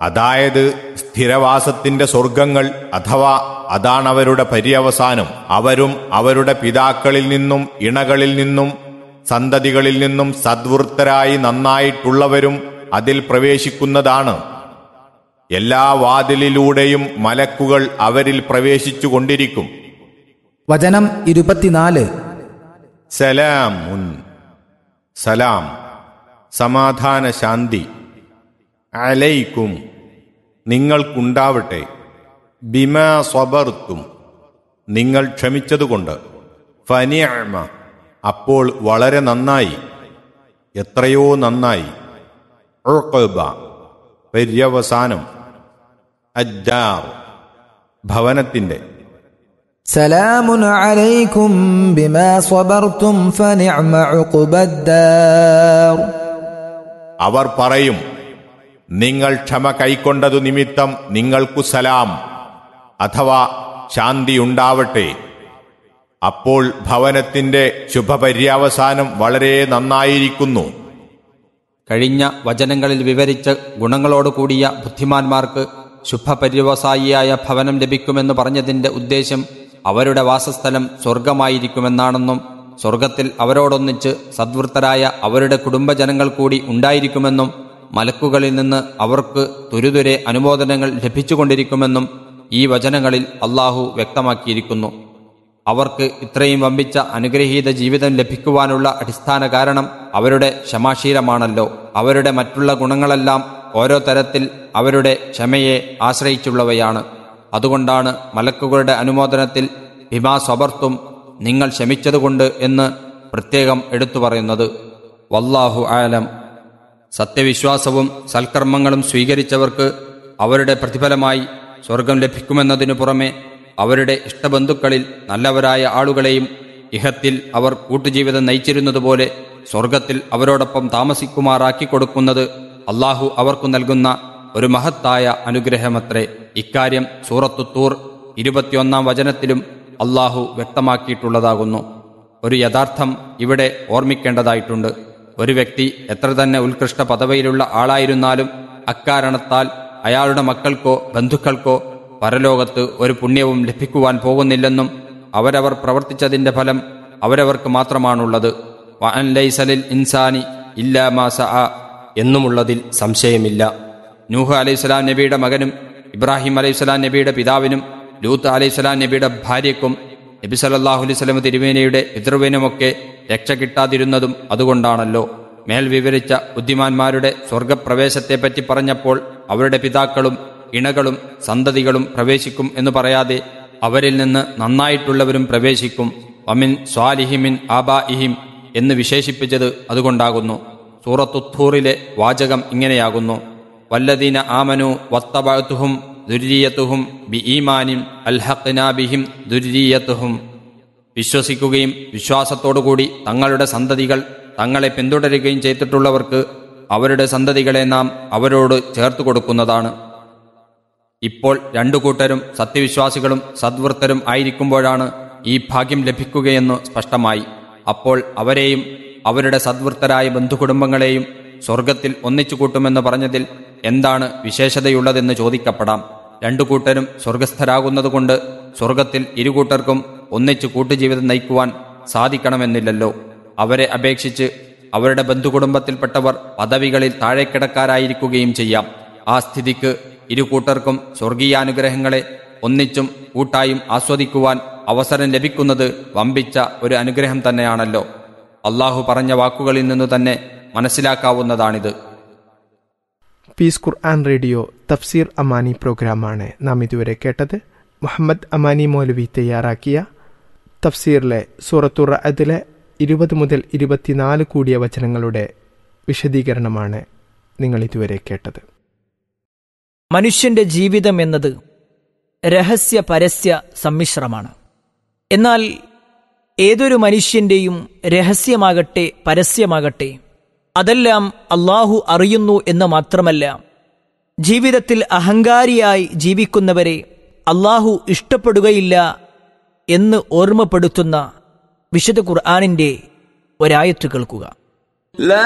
അതായത് സ്ഥിരവാസത്തിന്റെ സ്വർഗങ്ങൾ അഥവാ അതാണവരുടെ പര്യവസാനം അവരും അവരുടെ പിതാക്കളിൽ നിന്നും ഇണകളിൽ നിന്നും സന്തതികളിൽ നിന്നും സദ്വൃത്തരായി നന്നായിട്ടുള്ളവരും അതിൽ പ്രവേശിക്കുന്നതാണ് എല്ലാ വാതിലിലൂടെയും മലക്കുകൾ അവരിൽ പ്രവേശിച്ചു കൊണ്ടിരിക്കും വചനം ഇരുപത്തിനാല് സലാമുൻ സലാം സമാധാന ശാന്തി അലൈക്കും നിങ്ങൾക്കുണ്ടാവട്ടെ ബിമാ സ്വബർത്തും നിങ്ങൾ ക്ഷമിച്ചതുകൊണ്ട് ഫനിഅമ അപ്പോൾ വളരെ നന്നായി എത്രയോ നന്നായി ഉഖബ പര്യവസാനം അജ്ജാർ ഭവനത്തിന്റെ سلام عليكم بما صبرتم فنعم عقبى الدار അവർ പറയും നിങ്ങൾ ക്ഷമ കൈക്കൊണ്ടതു നിമിത്തം നിങ്ങൾക്കു സലാം അഥവാ ശാന്തിയുണ്ടാവട്ടെ അപ്പോൾ ഭവനത്തിന്റെ ശുഭപര്യവസാനം വളരെ നന്നായിരിക്കുന്നു കഴിഞ്ഞ വചനങ്ങളിൽ വിവരിച്ച് ഗുണങ്ങളോട് കൂടിയ ബുദ്ധിമാന്മാർക്ക് ശുഭപര്യവസായിയായ ഭവനം ലഭിക്കുമെന്ന് പറഞ്ഞതിന്റെ ഉദ്ദേശം അവരുടെ വാസസ്ഥലം സ്വർഗമായിരിക്കുമെന്നാണെന്നും സ്വർഗത്തിൽ അവരോടൊന്നിച്ച് സദ്വൃത്തരായ അവരുടെ കുടുംബജനങ്ങൾ കൂടി ഉണ്ടായിരിക്കുമെന്നും മലക്കുകളിൽ നിന്ന് അവർക്ക് തുരുതുരെ അനുമോദനങ്ങൾ ലഭിച്ചുകൊണ്ടിരിക്കുമെന്നും ഈ വചനങ്ങളിൽ അള്ളാഹു വ്യക്തമാക്കിയിരിക്കുന്നു അവർക്ക് ഇത്രയും വമ്പിച്ച അനുഗ്രഹീത ജീവിതം ലഭിക്കുവാനുള്ള അടിസ്ഥാന കാരണം അവരുടെ ക്ഷമാശീലമാണല്ലോ അവരുടെ മറ്റുള്ള ഗുണങ്ങളെല്ലാം ഓരോ തരത്തിൽ അവരുടെ ക്ഷമയെ ആശ്രയിച്ചുള്ളവയാണ് അതുകൊണ്ടാണ് മലക്കുകളുടെ അനുമോദനത്തിൽ ഭിമാ സ്വബർത്തും നിങ്ങൾ ക്ഷമിച്ചതുകൊണ്ട് എന്ന് പ്രത്യേകം എടുത്തു പറയുന്നത് വല്ലാഹു ആലം സത്യവിശ്വാസവും സൽക്കർമ്മങ്ങളും സ്വീകരിച്ചവർക്ക് അവരുടെ പ്രതിഫലമായി സ്വർഗം ലഭിക്കുമെന്നതിനു പുറമെ അവരുടെ ഇഷ്ടബന്ധുക്കളിൽ നല്ലവരായ ആളുകളെയും ഇഹത്തിൽ അവർ കൂട്ടുജീവിതം നയിച്ചിരുന്നതുപോലെ സ്വർഗത്തിൽ അവരോടൊപ്പം താമസിക്കുമാറാക്കി കൊടുക്കുന്നത് അള്ളാഹു അവർക്കു നൽകുന്ന ഒരു മഹത്തായ അനുഗ്രഹമത്രേ ഇക്കാര്യം സൂറത്തു തൂർ ഇരുപത്തിയൊന്നാം വചനത്തിലും അള്ളാഹു വ്യക്തമാക്കിയിട്ടുള്ളതാകുന്നു ഒരു യഥാർത്ഥം ഇവിടെ ഓർമ്മിക്കേണ്ടതായിട്ടുണ്ട് ഒരു വ്യക്തി എത്ര തന്നെ ഉത്കൃഷ്ട പദവിയിലുള്ള ആളായിരുന്നാലും അക്കാരണത്താൽ അയാളുടെ മക്കൾക്കോ ബന്ധുക്കൾക്കോ പരലോകത്ത് ഒരു പുണ്യവും ലഭിക്കുവാൻ പോകുന്നില്ലെന്നും അവരവർ പ്രവർത്തിച്ചതിന്റെ ഫലം അവരവർക്ക് മാത്രമാണുള്ളത് വഅൻ ലൈസലിൽ ഇൻസാനി ഇല്ലാ മാ സഅ എന്നുമുള്ളതിൽ സംശയമില്ല നൂഹ് അലൈഹിസ്സലാം നബിയുടെ മകനും ഇബ്രാഹിം അലൈഹിസ്സലാം നബിയുടെ പിതാവിനും ലൂത്ത് അലൈഹിസ്സലാം നബിയുടെ ഭാര്യയ്ക്കും നബി സല്ലല്ലാഹു അലൈഹി വസല്ലം തിരുവേനയുടെ പിതൃവിനുമൊക്കെ രക്ഷ കിട്ടാതിരുന്നതും അതുകൊണ്ടാണല്ലോ മേൽ വിവരിച്ച ബുദ്ധിമാന്മാരുടെ സ്വർഗപ്രവേശത്തെപ്പറ്റി പറഞ്ഞപ്പോൾ അവരുടെ പിതാക്കളും ഇണകളും സന്തതികളും പ്രവേശിക്കും എന്ന് പറയാതെ അവരിൽ നിന്ന് നന്നായിട്ടുള്ളവരും പ്രവേശിക്കും വമിൻ സ്വാലിഹിമിൻ ആബാഇഹിം എന്ന് വിശേഷിപ്പിച്ചത് അതുകൊണ്ടാകുന്നു സൂറത്തുത്തൂറിലെ വാചകം ഇങ്ങനെയാകുന്നു വല്ലദീന ആമനു വത്തബഅത്തുഹും ദുരീയത്തുഹും ബി ഈമാനിൻ അൽഹഖ്നാബിഹിം ദുരീയത്തുഹും വിശ്വസിക്കുകയും വിശ്വാസത്തോടുകൂടി തങ്ങളുടെ സന്തതികൾ തങ്ങളെ പിന്തുടരുകയും ചെയ്തിട്ടുള്ളവർക്ക് അവരുടെ സന്തതികളെ നാം അവരോട് ചേർത്തു കൊടുക്കുന്നതാണ് ഇപ്പോൾ രണ്ടു കൂട്ടരും സത്യവിശ്വാസികളും സദ്വൃത്തരും ആയിരിക്കുമ്പോഴാണ് ഈ ഭാഗ്യം ലഭിക്കുകയെന്ന് സ്പഷ്ടമായി അപ്പോൾ അവരെയും അവരുടെ സദ്വൃത്തരായ ബന്ധുകുടുംബങ്ങളെയും സ്വർഗത്തിൽ ഒന്നിച്ചു കൂട്ടുമെന്ന് പറഞ്ഞതിൽ എന്താണ് വിശേഷതയുള്ളതെന്ന് ചോദിക്കപ്പെടാം രണ്ടു കൂട്ടരും സ്വർഗസ്ഥരാകുന്നതുകൊണ്ട് സ്വർഗത്തിൽ ഇരുകൂട്ടർക്കും ഒന്നിച്ചു കൂട്ടുജീവിതം നയിക്കുവാൻ സാധിക്കണമെന്നില്ലല്ലോ അവരെ അപേക്ഷിച്ച് അവരുടെ ബന്ധുകുടുംബത്തിൽപ്പെട്ടവർ പദവികളിൽ താഴെക്കിടക്കാരായിരിക്കുകയും ചെയ്യാം ആ സ്ഥിതിക്ക് ഇരു കൂട്ടർക്കും സ്വർഗീയാനുഗ്രഹങ്ങളെ ഒന്നിച്ചും കൂട്ടായും ആസ്വദിക്കുവാൻ അവസരം ലഭിക്കുന്നത് വമ്പിച്ച ഒരു അനുഗ്രഹം തന്നെയാണല്ലോ അള്ളാഹു പറഞ്ഞ വാക്കുകളിൽ നിന്നു തന്നെ മനസ്സിലാക്കാവുന്നതാണിത് പീസ് ഖുർആൻ റേഡിയോ തഫ്സീർ അമാനി പ്രോഗ്രാമാണ് നാം ഇതുവരെ കേട്ടത് മുഹമ്മദ് അമാനി മൗലവി തയ്യാറാക്കിയ തഫ്സീറിലെ സൂറത്തുർ അതിലെ ഇരുപത് മുതൽ ഇരുപത്തിനാല് കൂടിയ വചനങ്ങളുടെ വിശദീകരണമാണ് നിങ്ങൾ ഇതുവരെ കേട്ടത് മനുഷ്യന്റെ ജീവിതം എന്നത് രഹസ്യ പരസ്യ സമ്മിശ്രമാണ് എന്നാൽ ഏതൊരു മനുഷ്യന്റെയും രഹസ്യമാകട്ടെ പരസ്യമാകട്ടെ അതെല്ലാം അള്ളാഹു അറിയുന്നു എന്ന് മാത്രമല്ല ജീവിതത്തിൽ അഹങ്കാരിയായി ജീവിക്കുന്നവരെ അള്ളാഹു ഇഷ്ടപ്പെടുകയില്ല എന്ന് ഓർമ്മപ്പെടുത്തുന്ന വിശുദ്ധ ഖുർആാനിന്റെ ഒരായത്ത് കേൾക്കുക